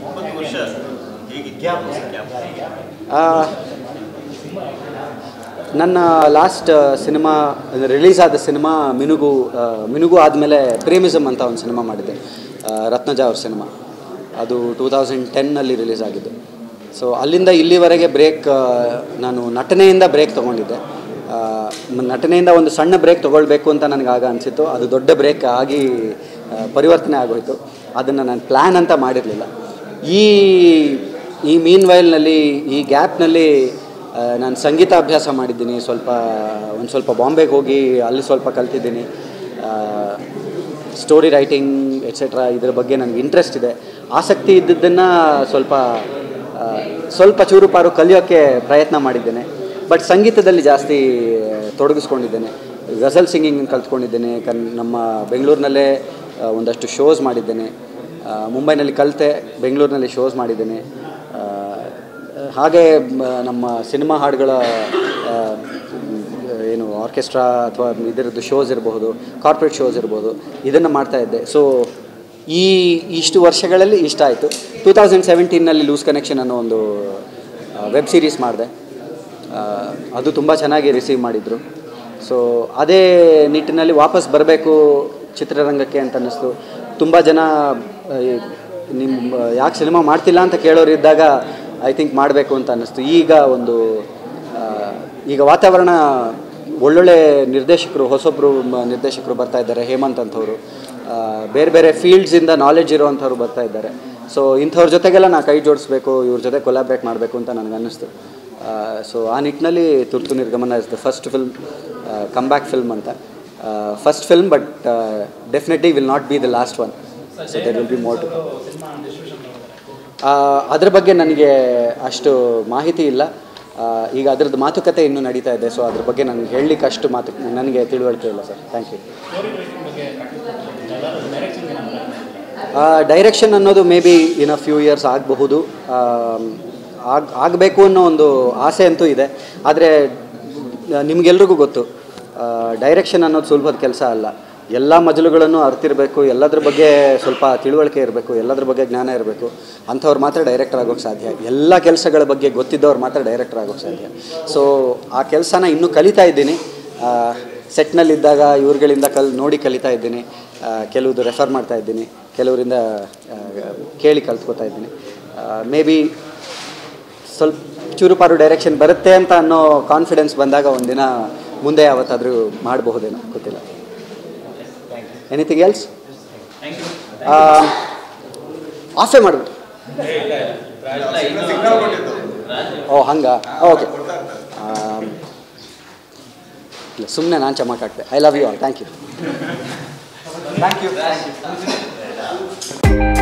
ಒಂಬತ್ತು ವರ್ಷ ಹೇಗಿತ್ತು ಗ್ಯಾಪ್ ಆ, ನನ್ನ ಲಾಸ್ಟ್ ಸಿನಿಮಾ ರಿಲೀಸ್ ಆದ ಸಿನಿಮಾ ಮಿನುಗು ಆ, ಮಿನುಗು ಆದಮೇಲೆ ಪ್ರೇಮಿಸಮ್ ಅಂತ ಒಂದು ಸಿನಿಮಾ ಮಾಡಿದ್ದೆ ಆ, ರತ್ನಜ ಅವ್ರ ಸಿನಿಮಾ ಅದು ಟೂ ತೌಸಂಡ್ ಟೆನ್ನಲ್ಲಿ ರಿಲೀಸ್ ಆಗಿದ್ದು ಸೊ ಅಲ್ಲಿಂದ ಇಲ್ಲಿವರೆಗೆ ಬ್ರೇಕ್ ನಾನು ನಟನೆಯಿಂದ ಬ್ರೇಕ್ ತೊಗೊಂಡಿದ್ದೆ ಆ, ಮ- ನಟನೆಯಿಂದ ಒಂದು ಸಣ್ಣ ಬ್ರೇಕ್ ತೊಗೊಳ್ಬೇಕು ಅಂತ ನನಗೆ ಆಗ ಅನಿಸಿತ್ತು ಅದು ದೊಡ್ಡ ಬ್ರೇಕ್ ಆಗಿ ಆ, ಪರಿವರ್ತನೆ ಆಗೋಯಿತು ಅದನ್ನು ನಾನು ಪ್ಲ್ಯಾನ್ ಅಂತ ಮಾಡಿರಲಿಲ್ಲ ಈ ಈ ಮೀನ್ ವೈಲ್ನಲ್ಲಿ ಈ ಗ್ಯಾಪ್ನಲ್ಲಿ ನಾನು ಸಂಗೀತ ಅಭ್ಯಾಸ ಮಾಡಿದ್ದೀನಿ ಸ್ವಲ್ಪ ಒಂದು ಸ್ವಲ್ಪ ಬಾಂಬೆಗೆ ಹೋಗಿ ಅಲ್ಲಿ ಸ್ವಲ್ಪ ಕಲ್ತಿದ್ದೀನಿ ಸ್ಟೋರಿ ರೈಟಿಂಗ್ ಎಟ್ಸೆಟ್ರಾ ಇದ್ರ ಬಗ್ಗೆ ನನಗೆ ಇಂಟ್ರೆಸ್ಟ್ ಇದೆ ಆಸಕ್ತಿ ಇದ್ದದ್ದನ್ನು ಸ್ವಲ್ಪ ಆ, ಸ್ವಲ್ಪ ಚೂರು ಪಾರು ಕಲಿಯೋಕ್ಕೆ ಪ್ರಯತ್ನ ಮಾಡಿದ್ದೇನೆ ಬಟ್ ಸಂಗೀತದಲ್ಲಿ ಜಾಸ್ತಿ ತೊಡಗಿಸ್ಕೊಂಡಿದ್ದೇನೆ ಗಜಲ್ ಸಿಂಗಿಂಗ್ ಕಲ್ತ್ಕೊಂಡಿದ್ದೇನೆ ಕನ್ ನಮ್ಮ ಬೆಂಗಳೂರಿನಲ್ಲೇ ಆ, ಒಂದಷ್ಟು ಶೋಸ್ ಮಾಡಿದ್ದೇನೆ ಆ, ಮುಂಬೈನಲ್ಲಿ ಕಲಿತೆ ಬೆಂಗಳೂರಿನಲ್ಲಿ ಶೋಸ್ ಮಾಡಿದ್ದೇನೆ ಆ, ಹಾಗೆ ಮ- ನಮ್ಮ ಸಿನಿಮಾ ಹಾಡುಗಳ ಆ, ಏನು ಆರ್ಕೆಸ್ಟ್ರಾ ಅಥವಾ ಇದರದ್ದು ಶೋಸ್ ಇರಬಹುದು ಕಾರ್ಪೊರೇಟ್ ಶೋಸ್ ಇರ್ಬೋದು ಇದನ್ನು ಮಾಡ್ತಾ ಇದ್ದೆ ಸೊ ಈ ಇಷ್ಟು ವರ್ಷಗಳಲ್ಲಿ ಇಷ್ಟ ಆಯಿತು ಟೂ ತೌಸಂಡ್ ಸೆವೆಂಟೀನಲ್ಲಿ ಲೂಸ್ ಕನೆಕ್ಷನ್ ಅನ್ನೋ ಒಂದು ವೆಬ್ ಸೀರೀಸ್ ಮಾಡಿದೆ ಅದು ತುಂಬ ಚೆನ್ನಾಗಿ ರಿಸೀವ್ ಮಾಡಿದರು ಸೊ ಅದೇ ನಿಟ್ಟಿನಲ್ಲಿ ವಾಪಸ್ ಬರಬೇಕು ಚಿತ್ರರಂಗಕ್ಕೆ ಅಂತ ಅನ್ನಿಸ್ತು ತುಂಬ ಜನ ಆ, ಈ ನಿಮ್ಮ ಯಾಕೆ ಸಿನಿಮಾ ಮಾಡ್ತಿಲ್ಲ ಅಂತ ಕೇಳೋರು ಇದ್ದಾಗ ಐ ಥಿಂಕ್ ಮಾಡಬೇಕು ಅಂತ ಅನ್ನಿಸ್ತು ಈಗ ಒಂದು ಆ, ಈಗ ವಾತಾವರಣ ಒಳ್ಳೊಳ್ಳೆ ನಿರ್ದೇಶಕರು ಹೊಸೊಬ್ಬರು ನಿರ್ದೇಶಕರು ಬರ್ತಾ ಇದ್ದಾರೆ ಹೇಮಂತ್ ಅಂಥವ್ರು ಆ, ಬೇರೆ ಬೇರೆ ಫೀಲ್ಡ್ಸಿಂದ ನಾಲೆಡ್ಜ್ ಇರುವಂಥವ್ರು ಬರ್ತಾ ಇದ್ದಾರೆ ಸೊ ಇಂಥವ್ರ ಜೊತೆಗೆಲ್ಲ ನಾ ಕೈ ಜೋಡಿಸ್ಬೇಕು ಇವ್ರ ಜೊತೆ ಕೊಲಾಬ್ರೇಟ್ ಮಾಡಬೇಕು ಅಂತ ನನಗೆ ಅನ್ನಿಸ್ತು ಸೊ ಆ ನಿಟ್ಟಿನಲ್ಲಿ Thurthu Nirgamana is the first film come back film ಅಂತ first film but definitely will not be the last one so there will be more to ಅದ್ರ ಬಗ್ಗೆ ನನಗೆ ಅಷ್ಟು ಮಾಹಿತಿ ಇಲ್ಲ ಆ, ಈಗ ಅದರದ್ದು ಮಾತುಕತೆ ಇನ್ನೂ ನಡೀತಾ ಇದೆ ಸೊ ಅದ್ರ ಬಗ್ಗೆ ನನಗೆ ಹೇಳಲಿಕ್ಕೆ ಅಷ್ಟು ಮಾತು ನನಗೆ ತಿಳುವಳಿಕೆ ಇಲ್ಲ ಸರ್ ಥ್ಯಾಂಕ್ ಯು ಡೈರೆಕ್ಷನ್ ಅನ್ನೋದು maybe in a few years ಆಗಬಹುದು ಆಗ ಆಗಬೇಕು ಅನ್ನೋ ಒಂದು ಆಸೆ ಅಂತೂ ಇದೆ ಆದರೆ ನಿಮಗೆಲ್ರಿಗೂ ಗೊತ್ತು ಡೈರೆಕ್ಷನ್ ಅನ್ನೋದು ಸುಲಭದ ಕೆಲಸ ಅಲ್ಲ ಎಲ್ಲ ಮಜಲುಗಳನ್ನು ಅರ್ತಿರಬೇಕು ಎಲ್ಲದ್ರ ಬಗ್ಗೆ ಸ್ವಲ್ಪ ತಿಳುವಳಿಕೆ ಇರಬೇಕು ಎಲ್ಲದ್ರ ಬಗ್ಗೆ ಜ್ಞಾನ ಇರಬೇಕು ಅಂಥವ್ರು ಮಾತ್ರ ಡೈರೆಕ್ಟರ್ ಆಗೋಕ್ಕೆ ಸಾಧ್ಯ ಎಲ್ಲ ಕೆಲಸಗಳ ಬಗ್ಗೆ ಗೊತ್ತಿದ್ದವ್ರು ಮಾತ್ರ ಡೈರೆಕ್ಟರ್ ಆಗೋಕ್ಕೆ ಸಾಧ್ಯ ಸೊ ಆ ಕೆಲಸನ ಇನ್ನೂ ಕಲಿತಾ ಇದ್ದೀನಿ ಸೆಟ್ನಲ್ಲಿದ್ದಾಗ ಇವ್ರುಗಳಿಂದ ಕಲ್ ನೋಡಿ ಕಲಿತಾ ಇದ್ದೀನಿ ಆ, ಕೆಲವುದು ರೆಫರ್ ಮಾಡ್ತಾ ಇದ್ದೀನಿ ಕೆಲವರಿಂದ ಆ, ಕೇಳಿ ಕಲ್ತ್ಕೋತಾ ಇದ್ದೀನಿ ಮೇ ಬಿ ಸ್ವಲ್ಪ ಚೂರುಪಾರು ಡೈರೆಕ್ಷನ್ ಬರುತ್ತೆ ಅಂತ ಅನ್ನೋ ಕಾನ್ಫಿಡೆನ್ಸ್ ಬಂದಾಗ ಒಂದಿನ ಮುಂದೆ ಯಾವತ್ತಾದರೂ ಮಾಡಬಹುದೇನೋ ಗೊತ್ತಿಲ್ಲ ಎನಿಥಿಂಗ್ ಎಲ್ಸ್ ಆಫೇ ಮಾಡಿಬಿಟ್ಟು ಓ ಹಂಗಾ ಓಕೆ ಇಲ್ಲ ಸುಮ್ಮನೆ ನಾನು ಚಮಕ್ ಹಾಕ್ತೆ I love you all thank you thank you